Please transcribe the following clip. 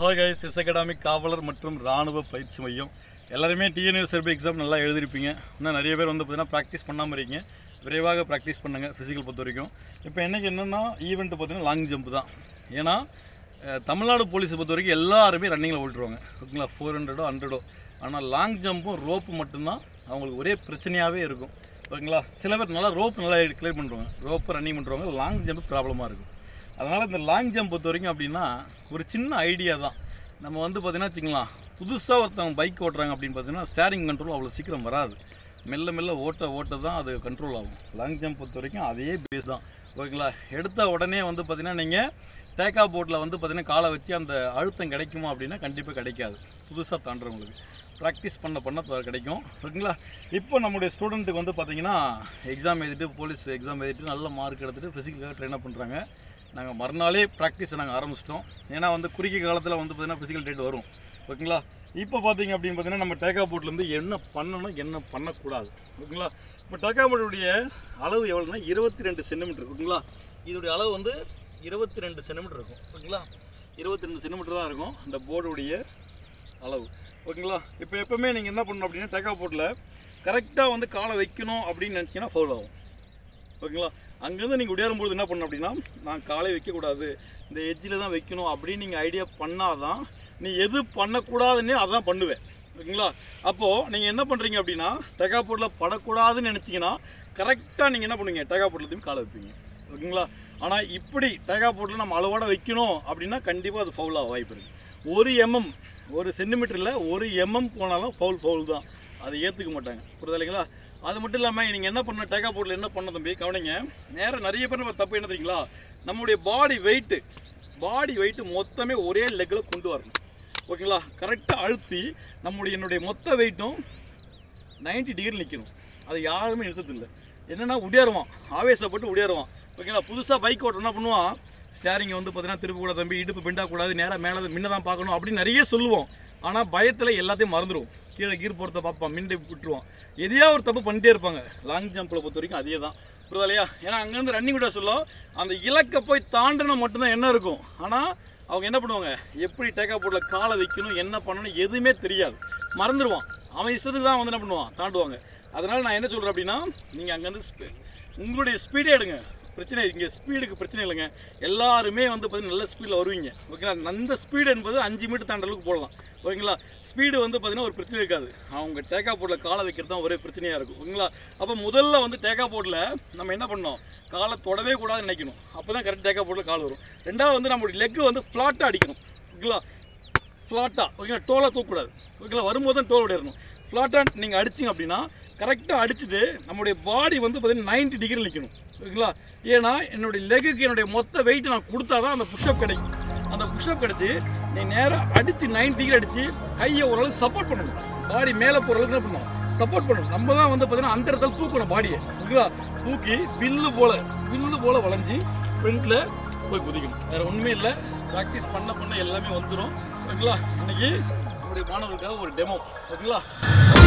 hello guys S academic காவலர் மற்றும் ராணுவ பயிற்சி மையம் எல்லாருமே டிஎன்யூஎஸ்ஆர்பி எக்ஸாம் நல்லா எழுதிருப்பீங்க இன்னும் நிறைய பேர் வந்து பார்த்தீங்கன்னா ப்ராக்டிஸ் பண்ணாமல் இருக்கீங்க விரைவாக ப்ராக்டிஸ் பண்ணுங்கள் ஃபிசிக்கல் பொறுத்த வரைக்கும் இப்போ என்னைக்கு என்னென்னா ஈவெண்ட் பார்த்தீங்கன்னா லாங் ஜம்ப் தான் ஏன்னா அஹ், தமிழ்நாடு போலீஸை பொறுத்த வரைக்கும் எல்லாருமே ரன்னிங்கில் ஓட்டுருவாங்க ஓகேங்களா ஃபோர் ஹண்ட்ரடோ ஹண்ட்ரடோ ஆனால் லாங் ஜம்பும் ரோப்பு மட்டும்தான் அவங்களுக்கு ஒரே பிரச்சனையாகவே இருக்கும் ஓகேங்களா சில பேர் நல்லா ரோப் நல்லா கிளியர் பண்ணுறாங்க ரோப்பு ரன்னிங் பண்ணுறவங்க லாங் ஜம்ப் ப்ராப்ளமாக இருக்கும் அதனால் இந்த லாங் ஜம்ப் பொறுத்த வரைக்கும் அப்படின்னா ஒரு சின்ன ஐடியா தான் நம்ம வந்து பார்த்தீங்கன்னா வச்சுக்கலாம் புதுசாக ஒருத்தவங்க பைக் ஓட்டுறாங்க அப்படின்னு பார்த்தீங்கன்னா ஸ்டேரிங் கண்ட்ரோல் அவ்வளோ சீக்கிரம் வராது மெல்ல மெல்ல ஓட்ட ஓட்ட தான் அது கண்ட்ரோல் ஆகும் லாங் ஜம்ப் பொறுத்த வரைக்கும் அதே பேஸ் தான் ஓகேங்களா எடுத்த உடனே வந்து பார்த்தீங்கன்னா நீங்கள் டேக்கா போட்டில் வந்து பார்த்தீங்கன்னா காலை வச்சு அந்த அழுத்தம் கிடைக்குமா அப்படின்னா கண்டிப்பாக கிடைக்காது புதுசாக தாண்டுறவங்களுக்கு ப்ராக்டிஸ் பண்ண பண்ண த- கிடைக்கும் ஓகேங்களா இப்போ நம்முடைய ஸ்டூடெண்ட்டுக்கு வந்து பார்த்தீங்கன்னா எக்ஸாம் எழுதிட்டு போலீஸ் எக்ஸாம் எழுதிட்டு நல்ல மார்க் எடுத்துகிட்டு ஃபிசிக்கலாக ட்ரெயின் பண்ணுறாங்க நாங்கள் மறுநாளே ப்ராக்டிஸை நாங்கள் ஆரம்பிச்சிட்டோம் ஏன்னா வந்து குறுகிய காலத்தில் வந்து பார்த்தீங்கன்னா ஃபிசிக்கல் டேட் வரும் ஓகேங்களா இப்போ பார்த்தீங்க அப்படின்னு பார்த்தீங்கன்னா நம்ம டேக்கா போட்லேருந்து என்ன பண்ணணும் என்ன பண்ணக்கூடாது ஓகேங்களா இப்போ டேக்கா போட்டுடைய அளவு எவ்வளோன்னா இருபத்தி ரெண்டு சென்டிமீட்டர் ஓகேங்களா இதோடைய அளவு வந்து இருபத்தி ரெண்டு சென்டிமீட்டர் இருக்கும் ஓகேங்களா இருபத்தி ரெண்டு சென்டிமீட்டர் தான் இருக்கும் இந்த போர்டுடைய அளவு ஓகேங்களா இப்போ எப்பவுமே நீங்கள் என்ன பண்ணணும் அப்படின்னா டேக்கா போட்டில் கரெக்டாக வந்து காலை வைக்கணும் அப்படின்னு நினச்சிங்கன்னா ஃபவுல் ஆகும் ஓகேங்களா அங்கேருந்து நீங்கள் உடையாறும்போது என்ன பண்ணணும் அப்படின்னா நான் காலை வைக்கக்கூடாது இந்த எட்ஜில் தான் வைக்கணும் அப்படின்னு நீங்கள் ஐடியா பண்ணாதான் நீ எது பண்ணக்கூடாதுன்னே அதான் பண்ணுவேன் ஓகேங்களா அப்போது நீங்கள் என்ன பண்ணுறீங்க அப்படின்னா டெகா போட்டில் படக்கூடாதுன்னு நினச்சிங்கன்னா கரெக்டாக நீங்கள் என்ன பண்ணுவீங்க டெகா போட்டில் திரும்பி காலை வைப்பீங்க ஓகேங்களா ஆனால் இப்படி டேகா போட்டில் நம்ம அளவோட வைக்கணும் அப்படின்னா கண்டிப்பாக அது ஃபவுலாக வாய்ப்பு இருக்குது ஒரு எம்எம் ஒரு சென்டிமீட்டரில் ஒரு எம்எம் போனாலும் ஃபவுல் ஃபவுல் தான் அதை ஏற்றுக்க மாட்டாங்க புரியுதா இல்லைங்களா அது மட்டும் இல்லாமல் நீங்கள் என்ன பண்ண டேக்கா போட்டில் என்ன பண்ண தம்பி கவனிங்க நேரம் நிறைய பேர் நம்ம தப்பு என்ன தெரியுங்களா நம்மளுடைய பாடி வெயிட்டு பாடி வெயிட்டு மொத்தமே ஒரே லெக்கில் கொண்டு வரணும் ஓகேங்களா கரெக்டாக அழுத்தி நம்முடைய என்னுடைய மொத்த வெயிட்டும் 90 டிகிரி நிற்கணும் அது யாருமே நிறுத்ததில்லை என்னென்னா உடையாருவான் ஆவேசப்பட்டு உடையாருவான் ஓகேங்களா புதுசாக பைக் ஓட்ட என்ன பண்ணுவான் ஸ்டேரிங்கை வந்து பார்த்தீங்கன்னா திருப்ப கூடாது தம்பி இடுப்பு பிண்டாக்கூடாது நேராக மேலே முன்ன தான் பார்க்கணும் அப்படின்னு நிறைய சொல்லுவோம் ஆனால் பயத்தில் எல்லாத்தையும் மறந்துடுவோம் கீழே கீர் போகிறத பார்ப்பான் மின்னை விட்டுருவான் எதையா ஒரு தப்பு பண்ணிட்டே இருப்பாங்க லாங் ஜம்பில் பொறுத்த வரைக்கும் அதே தான் புரியுதா இல்லையா ஏன்னா அங்கேருந்து ரன்னிங் விட சொல்ல அந்த இலக்கை போய் தாண்டினா மட்டும்தான் என்ன இருக்கும் ஆனால் அவங்க என்ன பண்ணுவாங்க எப்படி டேக்கா போட்டில் காலை வைக்கணும் என்ன பண்ணணும் எதுவுமே தெரியாது மறந்துடுவான் அவன் இஷ்டத்துக்கு தான் வந்து என்ன பண்ணுவான் தாண்டுவாங்க அதனால் நான் என்ன சொல்கிறேன் அப்படின்னா நீங்கள் அங்கேருந்து ஸ்பீ- உங்களுடைய ஸ்பீடே எடுங்க பிரச்சனை இங்கே ஸ்பீடுக்கு பிரச்சனை இல்லைங்க எல்லாருமே வந்து பார்த்தீங்கன்னா நல்ல ஸ்பீடில் வருவீங்க ஓகேங்களா அந்த ஸ்பீடு என்பது அஞ்சு மீட்டர் தாண்ட அளவுக்கு போடலாம் ஓகேங்களா ஸ்பீடு வந்து பார்த்தீங்கன்னா ஒரு பிரச்சனை இருக்காது அவங்க டேக்கா போர்டில் காலை வைக்கிறது தான் ஒரே பிரச்சனையாக இருக்கும் ஓகேங்களா அப்போ முதல்ல வந்து டேக்கா போர்டில் நம்ம என்ன பண்ணோம் காலை தொடவே கூடாதுன்னு நினைக்கணும் அப்போ தான் கரெக்ட் டேக்கா போர்டில் கால் வரும் ரெண்டாவது வந்து நம்மளுடைய லெக்கு வந்து ஃப்ளாட்டாக அடிக்கணும் ஓகேங்களா ஃப்ளாட்டாக ஓகேங்களா டோலை தூக்கக்கூடாது ஓகேங்களா வரும்போது தான் டோல் விடணும் ஃப்ளாட்டாக நீங்கள் அடிச்சிங்க அப்படின்னா கரெக்டாக அடிச்சுட்டு நம்மளுடைய பாடி வந்து பார்த்தீங்கன்னா 90 டிகிரி நிற்கணும் ஓகேங்களா ஏன்னா என்னுடைய லெகுக்கு என்னுடைய மொத்த வெயிட் நான் கொடுத்தா தான் அந்த புஷ்அப் கிடைக்கும் அந்த புஷ்அப் கிடைச்சி நீ நேராக அடித்து 90 டிகிரி அடித்து கையை ஓரளவுக்கு சப்போர்ட் பண்ணணும் பாடி மேலே போகிற அளவுக்கு என்ன பண்ணணும் சப்போர்ட் பண்ணணும் நம்ம தான் வந்து பார்த்தீங்கன்னா அந்த இடத்துல தூக்கணும் பாடியை ஓகேங்களா தூக்கி வில்லு போல வில்லு போல வளைஞ்சி ஃப்ரண்ட்டில் போய் குதிக்கணும் வேற ஒன்றுமே இல்லை ப்ராக்டிஸ் பண்ண பண்ண எல்லாமே வந்துடும் ஓகேங்களா இன்னைக்கு நம்முடைய மாணவர்களுக்காக ஒரு டெமோ ஓகேங்களா